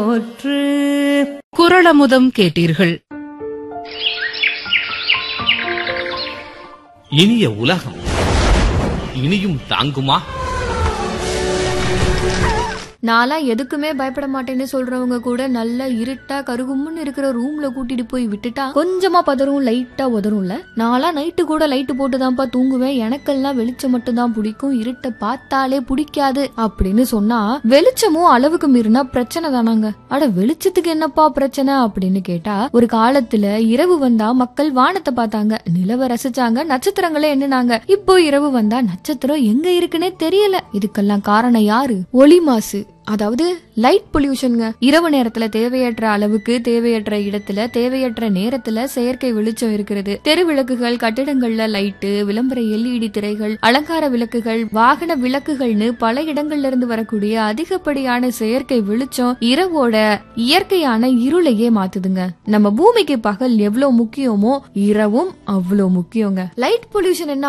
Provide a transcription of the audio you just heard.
போற்று குரளமுதம் கேட்டீர்கள் இனிய உலகம் இனியும் தாங்குமா நான்லாம் எதுக்குமே பயப்பட மாட்டேன்னு சொல்றவங்க கூட நல்ல இருட்டா கருகும்னு இருக்கிற ரூம்ல கூட்டிட்டு போய் விட்டுட்டா கொஞ்சமா பதறும் லைட்டா உதறும்ல நான்லாம் நைட்டு கூட லைட்டு போட்டுதான்ப்பா தூங்குவேன் எனக்கெல்லாம் வெளிச்சம் மட்டும் தான் பிடிக்கும் இருட்டை பார்த்தாலே பிடிக்காது அப்படின்னு சொன்னா வெளிச்சமும் அளவுக்கு மீறினா பிரச்சனை தானாங்க அட வெளிச்சத்துக்கு என்னப்பா பிரச்சனை அப்படின்னு கேட்டா ஒரு காலத்துல இரவு வந்தா மக்கள் வானத்தை பார்த்தாங்க நிலவை ரசிச்சாங்க நட்சத்திரங்களை எண்ணினாங்க இப்போ இரவு வந்தா நட்சத்திரம் எங்க இருக்குன்னே தெரியல இதுக்கெல்லாம் காரணம் யாரு ஒளி மாசு அதாவது லைட் பொல்யூஷனுங்க இரவு நேரத்துல தேவையற்ற அளவுக்கு தேவையற்ற இடத்துல தேவையற்ற நேரத்துல செயற்கை வெளிச்சம் இருக்கிறது தெரு விளக்குகள் கட்டிடங்கள்ல லைட்டு விளம்பர எல்இடி திரைகள் அலங்கார விளக்குகள் வாகன விளக்குகள்னு பல இடங்கள்ல இருந்து வரக்கூடிய அதிகப்படியான செயற்கை வெளிச்சம் இரவோட இயற்கையான இருளையே மாத்துதுங்க நம்ம பூமிக்கு பகல் எவ்வளவு முக்கியமோ இரவும் அவ்வளவு முக்கியங்க லைட் பொல்யூஷன் என்ன